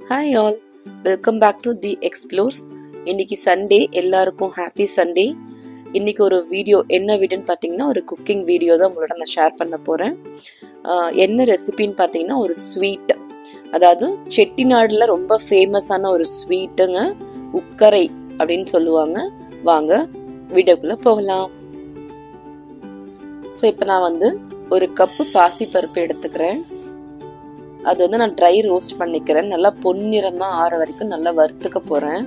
hi all welcome back to the explores இன்னைக்கு Sunday எல்லாருக்கும் happy Sunday இன்னைக்கு ஒரு வீடியோ என்ன வீடியோன்னு பார்த்தீங்கன்னா ஒரு குக்கிங் வீடியோ தான் உங்களோட நான் ஷேர் பண்ண போகிறேன் என்ன ரெசிபின்னு பார்த்தீங்கன்னா ஒரு ஸ்வீட் அதாவது செட்டிநாடில் ரொம்ப ஃபேமஸான ஒரு ஸ்வீட்டுங்க உக்கரை அப்படின்னு சொல்லுவாங்க வாங்க வீடியோக்குள்ளே போகலாம் ஸோ இப்போ நான் வந்து ஒரு கப்பு பாசிப்பருப்பு எடுத்துக்கிறேன் அது வந்து நான் ட்ரை ரோஸ்ட் பண்ணிக்கிறேன் நல்லா பொன்னிறமாக ஆற வரைக்கும் நல்லா வறுத்துக்க போகிறேன்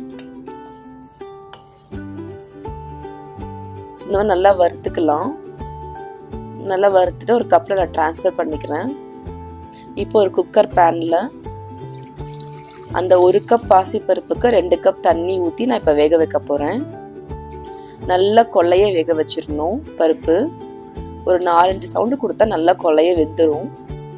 இந்த மாதிரி நல்லா வறுத்துக்கலாம் நல்லா வறுத்துட்டு ஒரு கப்பில் நான் ட்ரான்ஸ்ஃபர் பண்ணிக்கிறேன் இப்போ ஒரு குக்கர் பேனில் அந்த ஒரு கப் பாசிப்பருப்புக்கு ரெண்டு கப் தண்ணி ஊற்றி நான் இப்போ வேக வைக்க போகிறேன் நல்லா கொள்ளைய வேக வச்சிடணும் பருப்பு ஒரு நாலஞ்சு சவுண்டு கொடுத்தா நல்லா கொள்ளைய வெந்துடும்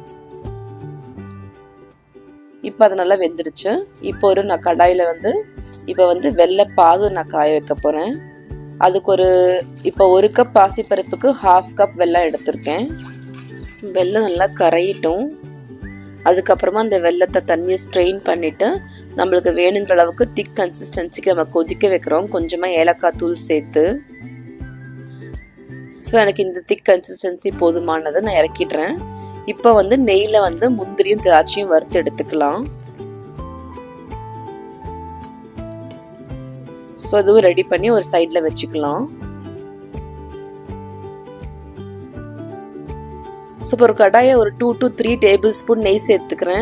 இப்போ அது நல்லா வெந்துருச்சு இப்போ ஒரு நான் கடாயில் வந்து இப்போ வந்து வெள்ளை பாகு நான் காய வைக்க போகிறேன் அதுக்கு ஒரு இப்போ ஒரு கப் பாசிப்பருப்புக்கு ஹாஃப் கப் வெல்லம் எடுத்திருக்கேன் வெல்லம் நல்லா கரையிட்டும் அதுக்கப்புறமா அந்த வெள்ளத்தை தண்ணியை ஸ்ட்ரெயின் பண்ணிவிட்டு நம்மளுக்கு வேணுங்கிற அளவுக்கு திக் கன்சிஸ்டன்சிக்கு நம்ம கொதிக்க வைக்கிறோம் கொஞ்சமாக ஏலக்காய் தூள் சேர்த்து ஸோ எனக்கு இந்த திக் கன்சிஸ்டன்சி போதுமானதை நான் இறக்கிடுறேன் இப்போ வந்து நெய்யில் வந்து முந்திரியும் திராட்சையும் வறுத்து எடுத்துக்கலாம் ஸோ அதுவும் ரெடி பண்ணி ஒரு சைடில் வச்சுக்கலாம் ஸோ இப்போ ஒரு கடாயை ஒரு two to three tablespoon நெய் சேர்த்துக்கிறேன்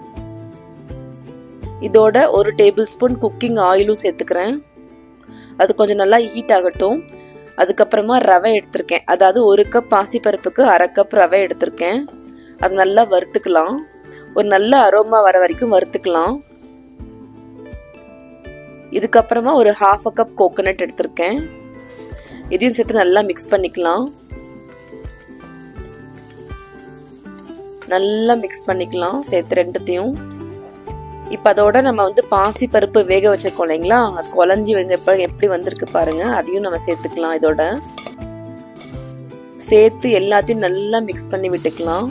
இதோட ஒரு டேபிள் ஸ்பூன் குக்கிங் ஆயிலும் சேர்த்துக்கிறேன் அது கொஞ்சம் நல்லா ஹீட் ஆகட்டும் அதுக்கப்புறமா ரவை எடுத்திருக்கேன் அதாவது ஒரு கப் பாசிப்பருப்புக்கு அரை கப் ரவை எடுத்திருக்கேன் அது நல்லா வறுத்துக்கலாம் ஒரு நல்ல அரோமா வர வரைக்கும் வறுத்துக்கலாம் இதுக்கப்புறமா ஒரு ஹாஃப் அ கப் கோகோனட் எடுத்திருக்கேன் இதையும் சேர்த்து நல்லா மிக்ஸ் பண்ணிக்கலாம் நல்லா மிக்ஸ் பண்ணிக்கலாம் சேர்த்து ரெண்டுத்தையும் இப்போ அதோட நம்ம வந்து பாசி பருப்பு வேக வச்சிருக்கோம் இல்லைங்களா அது குழஞ்சி வந்து எப்ப எப்படி வந்திருக்கு பாருங்க அதையும் நம்ம சேர்த்துக்கலாம் இதோட சேர்த்து எல்லாத்தையும் நல்லா மிக்ஸ் பண்ணி விட்டுக்கலாம்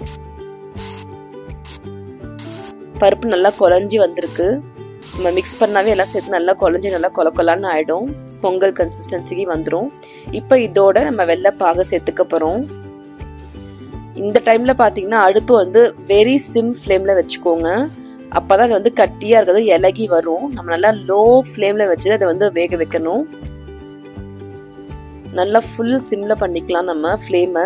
பருப்பு நல்லா குழஞ்சி வந்திருக்கு நம்ம மிக்ஸ் பண்ணாவே எல்லாம் சேர்த்து நல்லா குழஞ்சி நல்லா கொல கொலான்னு ஆயிடும் பொங்கல் கன்சிஸ்டன்சிக்கு வந்துடும் இப்போ இதோட நம்ம வெள்ளை பாக சேர்த்துக்க போகிறோம் இந்த டைமில் பார்த்தீங்கன்னா அடுப்பு வந்து வெரி சிம் ஃப்ளேமில் வச்சுக்கோங்க அப்போ தான் அது வந்து கட்டியாக இருக்கிறது இலகி வரும் நம்ம நல்லா லோ ஃப்ளேமில் வச்சு அதை வந்து வேக வைக்கணும் நல்லா ஃபுல் சிம்மில் பண்ணிக்கலாம் நம்ம ஃப்ளேமை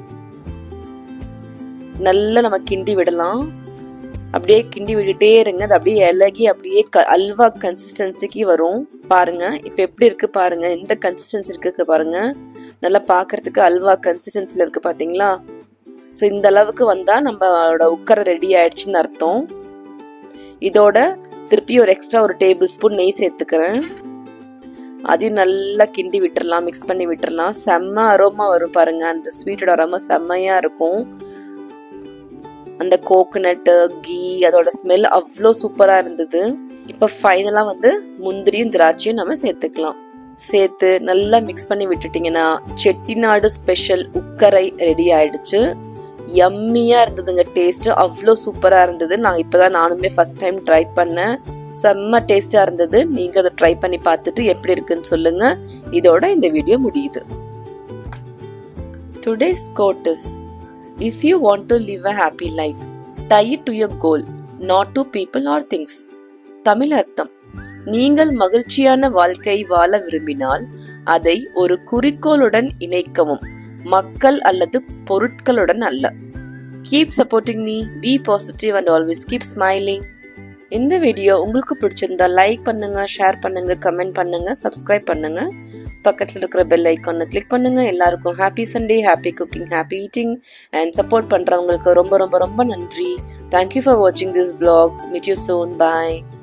நல்லா நம்ம கிண்டி விடலாம் அப்படியே கிண்டி விட்டுட்டே இருங்க அது அப்படியே இலகி அப்படியே க அல்வா கன்சிஸ்டன்சிக்கு வரும் பாருங்க இப்போ எப்படி இருக்கு பாருங்க எந்த கன்சிஸ்டன்சி இருக்கு பாருங்க நல்லா பார்க்கறதுக்கு அல்வா கன்சிஸ்டன்சியில் இருக்கு பார்த்தீங்களா ஸோ இந்த அளவுக்கு வந்தால் நம்மளோட உக்கரை ரெடி ஆயிடுச்சுன்னு அர்த்தம் இதோட திருப்பி ஒரு எக்ஸ்ட்ரா ஒரு டேபிள் ஸ்பூன் நெய் சேர்த்துக்கிறேன் அதையும் நல்லா கிண்டி விட்டுறலாம் மிக்ஸ் பண்ணி விட்டுறலாம் செம்ம அரோமா வரும் பாருங்க அந்த ஸ்வீட்டோட அரோமா செம்மையா இருக்கும் அந்த கோகனட்டு கீ அதோட ஸ்மெல் அவ்வளோ சூப்பராக இருந்தது இப்போ ஃபைனலாக வந்து முந்திரியும் திராட்சையும் நம்ம சேர்த்துக்கலாம் சேர்த்து நல்லா மிக்ஸ் பண்ணி விட்டுட்டிங்கன்னா செட்டிநாடு ஸ்பெஷல் உக்கரை ரெடி ஆயிடுச்சு யம்மியாக இருந்ததுங்க டேஸ்ட்டு அவ்வளோ சூப்பராக இருந்தது நான் இப்போ தான் நானுமே ஃபஸ்ட் டைம் ட்ரை பண்ணேன் செம்ம டேஸ்ட்டாக இருந்தது நீங்கள் அதை ட்ரை பண்ணி பார்த்துட்டு எப்படி இருக்குன்னு சொல்லுங்கள் இதோட இந்த வீடியோ முடியுது today's quotes if you want to live a happy life tie it to your goal not to people or things Tamil அர்த்தம் நீங்கள் மகிழ்ச்சியான வாழ்க்கை வாழ விரும்பினால் அதை ஒரு குறிக்கோளுடன் இணைக்கவும் மக்கள் அல்லது பொருட்களுடன் அல்ல keep supporting me be positive and always keep smiling இந்த வீடியோ உங்களுக்கு பிடிச்சிருந்தா லைக் பண்ணுங்க ஷேர் பண்ணுங்க கமெண்ட் பண்ணுங்க சப்ஸ்கிரைப் பண்ணுங்க பக்கத்தில் இருக்கிற பெல் ஐக்கானை கிளிக் பண்ணுங்க எல்லாருக்கும் happy Sunday happy cooking happy eating and support பண்றவங்களுக்கு ரொம்ப ரொம்ப ரொம்ப நன்றி தேங்க்யூ ஃபார் வாட்சிங் this blog meet you soon bye